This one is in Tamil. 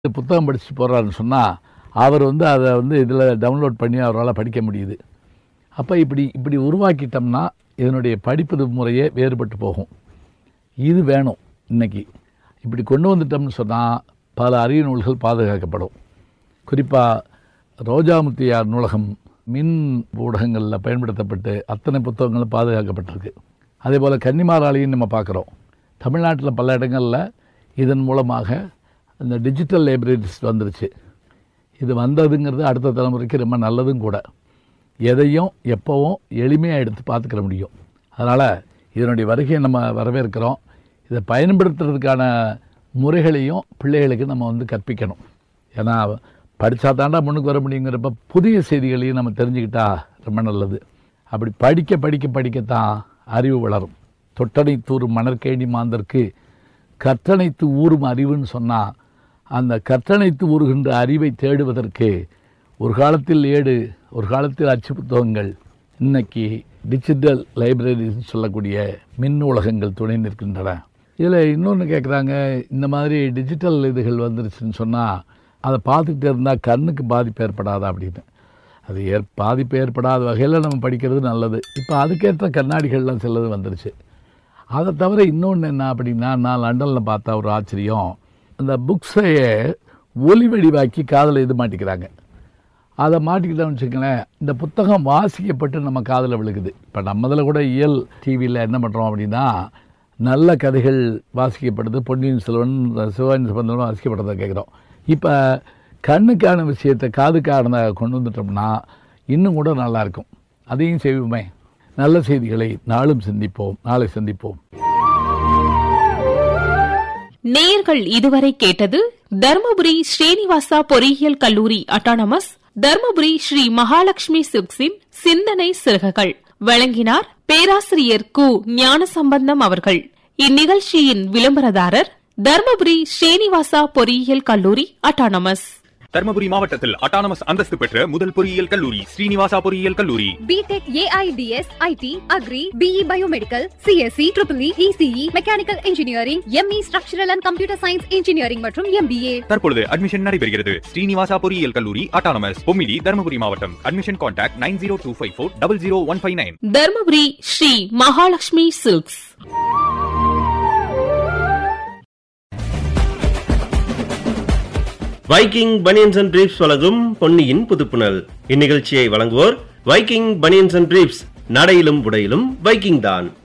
புத்தகம் படிச்சுட்டு போகிறாருன்னு சொன்னால் அவர் வந்து அதை வந்து இதில் டவுன்லோட் பண்ணி அவரால் படிக்க முடியுது அப்போ இப்படி இப்படி உருவாக்கிட்டோம்னா இதனுடைய படிப்பு முறையே வேறுபட்டு போகும் இது வேணும் இன்னைக்கு இப்படி கொண்டு வந்துட்டோம்னு சொன்னால் பல அரிய நூல்கள் பாதுகாக்கப்படும் குறிப்பாக ரோஜாமுத்தியார் நூலகம் மின் ஊடகங்களில் பயன்படுத்தப்பட்டு அத்தனை புத்தகங்களும் பாதுகாக்கப்பட்டிருக்கு அதே போல் கன்னிமாராளியும் நம்ம பார்க்குறோம் தமிழ்நாட்டில் பல இடங்களில் இதன் மூலமாக இந்த டிஜிட்டல் லைப்ரரிஸ் வந்துருச்சு இது வந்ததுங்கிறது அடுத்த தலைமுறைக்கு ரொம்ப நல்லதும் கூட எதையும் எப்போவும் எளிமையாக எடுத்து பார்த்துக்கிற முடியும் அதனால் இதனுடைய வருகையை நம்ம வரவேற்கிறோம் இதை பயன்படுத்துறதுக்கான முறைகளையும் பிள்ளைகளுக்கு நம்ம வந்து கற்பிக்கணும் ஏன்னா படித்தா தாண்டா முன்னுக்கு வர முடியுங்கிறப்ப புதிய செய்திகளையும் நம்ம தெரிஞ்சுக்கிட்டா ரொம்ப நல்லது அப்படி படிக்க படிக்க படிக்கத்தான் அறிவு வளரும் தொட்டனை தூரும் மணற்கேணி மாந்தற்கு கற்றனைத்து ஊறும் அறிவுன்னு சொன்னால் அந்த கற்றனைத்து ஊறுகின்ற அறிவை தேடுவதற்கு ஒரு காலத்தில் ஏடு ஒரு காலத்தில் அச்சு புத்தகங்கள் இன்னைக்கு டிஜிட்டல் லைப்ரரின்னு சொல்லக்கூடிய மின் நூலகங்கள் துணை நிற்கின்றன இதில் இன்னொன்று கேட்குறாங்க இந்த மாதிரி டிஜிட்டல் இதுகள் வந்துருச்சுன்னு சொன்னால் அதை பார்த்துக்கிட்டே இருந்தால் கண்ணுக்கு பாதிப்பு ஏற்படாதா அப்படின்னு அது ஏற் பாதிப்பு ஏற்படாத வகையில் நம்ம படிக்கிறது நல்லது இப்போ அதுக்கேற்ற கண்ணாடிகள்லாம் சிலது வந்துருச்சு அதை தவிர இன்னொன்று என்ன அப்படின்னா நான் லண்டனில் பார்த்த ஒரு ஆச்சரியம் அந்த புக்ஸையே ஒலி வடிவாக்கி காதில் இது மாட்டிக்கிறாங்க அதை மாட்டிக்கிட்டோம்னு வச்சுக்கங்களேன் இந்த புத்தகம் வாசிக்கப்பட்டு நம்ம காதில் விழுகுது இப்போ நம்மதில் கூட இயல் டிவியில் என்ன பண்ணுறோம் அப்படின்னா நல்ல கதைகள் வாசிக்கப்படுது பொன்னியின் செல்வன் சிவாஜி சம்பந்தம் வாசிக்கப்படுறதை கேட்குறோம் இப்போ கண்ணுக்கான விஷயத்தை காதுக்கான கொண்டு வந்துட்டோம்னா இன்னும் கூட நல்லாயிருக்கும் அதையும் செய்வோமே நல்ல செய்திகளை நாளும் சிந்திப்போம் நாளை சந்திப்போம் நேயர்கள் இதுவரை கேட்டது தர்மபுரி ஸ்ரீனிவாசா பொறியியல் கல்லூரி அட்டானமஸ் தர்மபுரி ஸ்ரீ மகாலட்சுமி சிப்ஸின் சிந்தனை சிறகுகள் வழங்கினார் பேராசிரியர் கு ஞானசம்பந்தம் அவர்கள் இந்நிகழ்ச்சியின் விளம்பரதாரர் தர்மபுரி ஸ்ரீனிவாசா பொறியியல் கல்லூரி அட்டானமஸ் தர்மபுரி மாவட்டத்தில் அட்டானமஸ் அந்தஸ்து பெற்ற முதல் பொறியியல் கல்லூரி ஸ்ரீனிவாசா பொறியியல் கல்லூரி BTech AIDS IT agri BE biomedical CSC triple ECE mechanical engineering ME structural and computer science engineering மற்றும் எம்பிஏ தற்பொழுது அட்மிஷன் நடைபெறுகிறது ஸ்ரீனிவாசா பொறியியல் கல்லூரி அட்டானமஸ் பொமிலி தர்மபுரி மாவட்டம் admission contact nine zero two five four double zero one five nine Dharmapuri Sri Mahalakshmi silks Viking banians and briefs வழங்கும் பொன்னியின் புதுப்புணல் இந்நிகழ்ச்சியை வழங்குவோர் வைக்கிங் பனியன்ஸ் அண்ட் பிரீப்ஸ் நடையிலும் உடையிலும் வைக்கிங் தான்